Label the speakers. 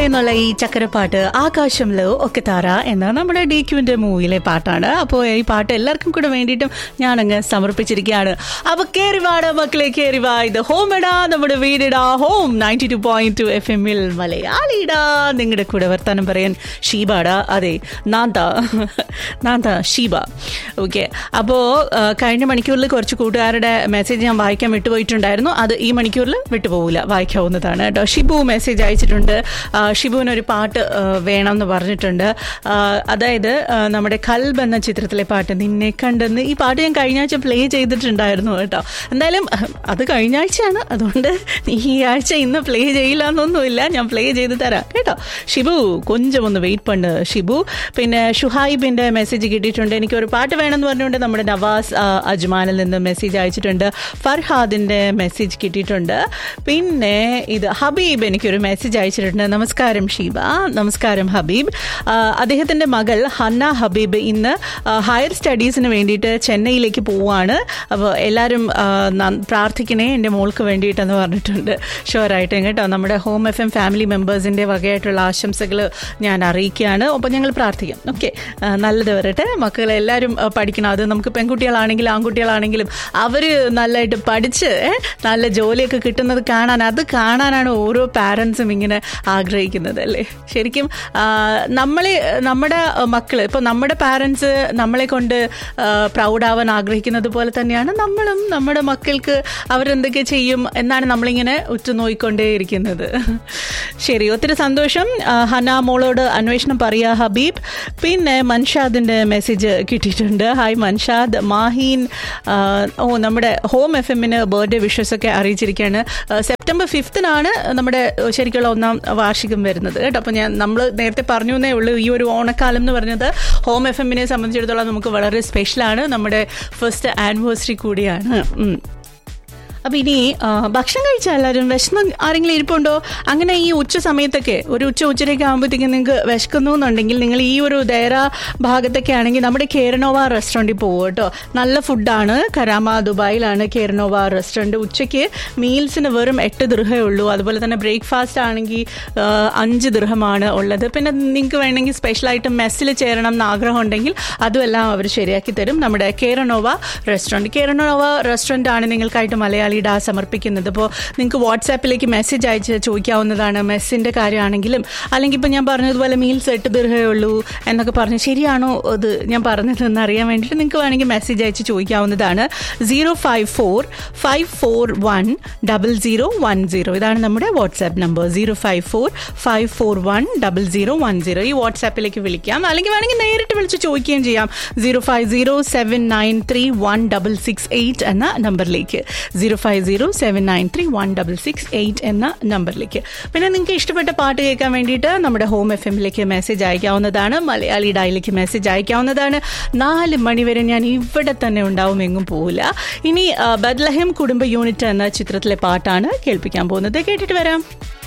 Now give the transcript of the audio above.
Speaker 1: എന്നുള്ള ഈ ചക്കരപ്പാട്ട് ആകാശംലോ ഒക്കെ താര എന്ന നമ്മുടെ ഡി ക്യുവിന്റെ മൂവിയിലെ പാട്ടാണ് അപ്പോൾ ഈ പാട്ട് എല്ലാവർക്കും കൂടെ വേണ്ടിയിട്ടും ഞാനങ്ങ് സമർപ്പിച്ചിരിക്കുകയാണ് അപ്പൊ കേറിവാട മക്കളെ കേറിവാ ഇത് ഹോമെടാ നമ്മുടെ വീടിടാ home ninety two point two F എമ്മിൽ മലയാളിടാ നിങ്ങളുടെ കൂടെ വർത്താനം പറയാൻ ഷീബാടാ അതെ നാന്ത നാന്ത ഷീബ ഓക്കെ അപ്പോൾ കഴിഞ്ഞ മണിക്കൂറിൽ കുറച്ച് കൂട്ടുകാരുടെ മെസ്സേജ് ഞാൻ വായിക്കാൻ വിട്ടുപോയിട്ടുണ്ടായിരുന്നു അത് ഈ മണിക്കൂറിൽ വിട്ടുപോകില്ല വായിക്കാവുന്നതാണ് കേട്ടോ ഷിബു മെസ്സേജ് അയച്ചിട്ടുണ്ട് ആ, ഷിബുവിന് ഒരു പാട്ട് ആ, വേണം എന്ന് പറഞ്ഞിട്ടുണ്ട് ആ, അതായത് ആ, നമ്മുടെ കൽബ് എന്ന ചിത്രത്തിലെ പാട്ട് നിന്നെ കണ്ടെന്ന് ഈ പാട്ട് ഞാൻ കഴിഞ്ഞ ആഴ്ച പ്ലേ ചെയ്തിട്ടുണ്ടായിരുന്നു കേട്ടോ എന്തായാലും അത് കഴിഞ്ഞ ആഴ്ചയാണ് അതുകൊണ്ട് ഈ ആഴ്ച ഇന്ന് പ്ലേ ചെയ്യില്ല എന്നൊന്നുമില്ല ഞാൻ പ്ലേ ചെയ്ത് തരാം കേട്ടോ ഷിബു കൊഞ്ചം ഒന്ന് വെയിറ്റ് പണ്ട് ഷിബു പിന്നെ ഷുഹൈബിന്റെ മെസ്സേജ് കിട്ടിയിട്ടുണ്ട് എനിക്ക് ഒരു പാട്ട് വേണമെന്ന് പറഞ്ഞുകൊണ്ട് നമ്മുടെ നവാസ് ആ, അജ്മാനിൽ നിന്ന് മെസ്സേജ് അയച്ചിട്ടുണ്ട് ഫർഹാദിന്റെ മെസ്സേജ് കിട്ടിയിട്ടുണ്ട് പിന്നെ ഇത് ഹബീബ് എനിക്കൊരു മെസ്സേജ് അയച്ചിട്ടുണ്ട് നമസ്കാരം ഷീബ നമസ്കാരം ഹബീബ് ആ, അദ്ദേഹത്തിന്റെ മകൾ ഹന്ന ഹബീബ് ഇന്ന് ആ, ഹയർ സ്റ്റഡീസിന് വേണ്ടിയിട്ട് ചെന്നൈയിലേക്ക് പോവുകയാണ് അപ്പോൾ എല്ലാവരും ആ, ന- പ്രാർത്ഥിക്കണേ എൻ്റെ മോൾക്ക് വേണ്ടിയിട്ടെന്ന് പറഞ്ഞിട്ടുണ്ട് ഷുവറായിട്ടും കേട്ടോ നമ്മുടെ ഹോം എഫ് എം ഫാമിലി മെമ്പേഴ്സിൻ്റെ വകയായിട്ടുള്ള ആശംസകൾ ഞാൻ അറിയിക്കുകയാണ് ഒപ്പം ഞങ്ങൾ പ്രാർത്ഥിക്കാം ഓക്കെ നല്ലത് വരട്ടെ മക്കളെ എല്ലാവരും ആ, പഠിക്കണം അത് നമുക്ക് പെൺകുട്ടികളാണെങ്കിലും ആൺകുട്ടികളാണെങ്കിലും അവർ നല്ലതായിട്ട് പഠിച്ച് ഏ, നല്ല ജോലിയൊക്കെ കിട്ടുന്നത് കാണാൻ അത് കാണാനാണ് ഓരോ പാരൻസും ഇങ്ങനെ ആഗ്രഹിക്കുന്നത് അല്ലേ ശരിക്കും ആ, നമ്മളെ നമ്മുടെ മക്കൾ ഇപ്പോൾ നമ്മുടെ പാരൻസ് നമ്മളെ കൊണ്ട് പ്രൗഡാവാൻ ആഗ്രഹിക്കുന്നത് പോലെ തന്നെയാണ് നമ്മളും നമ്മുടെ മക്കൾക്ക് അവരെന്തൊക്കെ ചെയ്യും എന്നാണ് നമ്മളിങ്ങനെ ഉറ്റുനോയിക്കൊണ്ടേയിരിക്കുന്നത് ശരി ഒത്തിരി സന്തോഷം ആ, ഹന മോളോട് അന്വേഷണം പറയുക ഹബീബ് പിന്നെ മൻഷാദിൻ്റെ മെസ്സേജ് കിട്ടിയിട്ടുണ്ട് ഹായ് മൻഷാദ് മാഹീൻ ആ, ഓ നമ്മുടെ ഹോം എഫ് എമ്മിന് ബർത്ത്ഡേ വിഷസ് ഒക്കെ അറിയിച്ചിരിക്കുകയാണ് ആ, സെപ്റ്റംബർ ഫിഫ്തിനാണ് നമ്മുടെ ശരിക്കുള്ള ഒന്നാം വാർഷികം വരുന്നത് കേട്ടോ അപ്പോൾ ഞാൻ നമ്മൾ നേരത്തെ പറഞ്ഞു എന്നേ ഉള്ളൂ ഈ ഒരു ഓണക്കാലം എന്ന് പറഞ്ഞത് ഹോം എഫ് എമ്മിനെ സംബന്ധിച്ചിടത്തോളം നമുക്ക് വളരെ സ്പെഷ്യലാണ് നമ്മുടെ ഫസ്റ്റ് ആനിവേഴ്സറി കൂടിയാണ് ഉം. അപ്പൊ ഇനി ആ, ഭക്ഷണം കഴിച്ചാൽ എല്ലാവരും വിശന്ന് ആരെങ്കിലും ഇരിപ്പുണ്ടോ അങ്ങനെ ഈ ഉച്ച സമയത്തൊക്കെ ഒരു ഉച്ച ഉച്ചരയൊക്കെ ആകുമ്പോഴത്തേക്കും നിങ്ങൾക്ക് വിശക്കുന്നു എന്നുണ്ടെങ്കിൽ നിങ്ങൾ ഈ ഒരു ദേര ഭാഗത്തൊക്കെ ആണെങ്കിൽ നമ്മുടെ കേരനോവ റെസ്റ്റോറൻറ്റിൽ പോകും കേട്ടോ നല്ല ഫുഡാണ് കരാമ ദുബായിലാണ് കേരനോവ റെസ്റ്റോറൻറ്റ് ഉച്ചയ്ക്ക് മീൽസിന് വെറും എട്ട് ദൃഹേ ഉള്ളൂ അതുപോലെ തന്നെ ബ്രേക്ക്ഫാസ്റ്റ് ആണെങ്കിൽ ആ, അഞ്ച് ദൃഹമാണ് ഉള്ളത് പിന്നെ നിങ്ങൾക്ക് വേണമെങ്കിൽ സ്പെഷ്യലായിട്ട് മെസ്സിൽ ചേരണം എന്ന് ആഗ്രഹം ഉണ്ടെങ്കിൽ അതുമെല്ലാം അവർ ശരിയാക്കി തരും നമ്മുടെ കേരനോവ റെസ്റ്റോറൻറ്റ് കേരനോവ റെസ്റ്റോറൻ്റ് ആണ് നിങ്ങൾക്കായിട്ട് മലയാളിയുടെ സമർപ്പിക്കുന്നത് അപ്പോൾ നിങ്ങൾക്ക് വാട്സാപ്പിലേക്ക് മെസ്സേജ് അയച്ച് ചോദിക്കാവുന്നതാണ് മെസ്സിൻ്റെ കാര്യമാണെങ്കിലും അല്ലെങ്കിൽ ഇപ്പോൾ ഞാൻ പറഞ്ഞതുപോലെ മീൽസ് എട്ട് ദീർഘേ ഉള്ളൂ എന്നൊക്കെ പറഞ്ഞ് ശരിയാണോ അത് ഞാൻ പറഞ്ഞതെന്ന് അറിയാൻ വേണ്ടിയിട്ട് നിങ്ങൾക്ക് വേണമെങ്കിൽ മെസ്സേജ് അയച്ച് ചോദിക്കാവുന്നതാണ് zero five four five four one double zero one zero ഇതാണ് നമ്മുടെ WhatsApp number zero five four five four one double zero one zero ഈ വാട്സാപ്പിലേക്ക് വിളിക്കാം അല്ലെങ്കിൽ വേണമെങ്കിൽ നേരിട്ട് വിളിച്ച് ചോദിക്കുകയും ചെയ്യാം zero five zero seven nine three one double six eight എന്ന നമ്പറിലേക്ക് zero five zero seven nine three one double six eight എന്ന നമ്പറിലേക്ക് പിന്നെ നിങ്ങൾക്ക് ഇഷ്ടപ്പെട്ട പാട്ട് കേൾക്കാൻ വേണ്ടിയിട്ട് നമ്മുടെ ഹോം എഫ് എമ്മിലേക്ക് മെസ്സേജ് അയക്കാവുന്നതാണ് മലയാളി ഡായിലേക്ക് മെസ്സേജ് അയക്കാവുന്നതാണ് നാല് മണിവരെ ഞാൻ ഇവിടെ തന്നെ ഉണ്ടാവും എങ്ങും പോവില്ല ഇനി ആ, ബദ്ലഹം കുടുംബ യൂണിറ്റ് എന്ന ചിത്രത്തിലെ പാട്ടാണ് കേൾപ്പിക്കാൻ പോകുന്നത് കേട്ടിട്ട് വരാം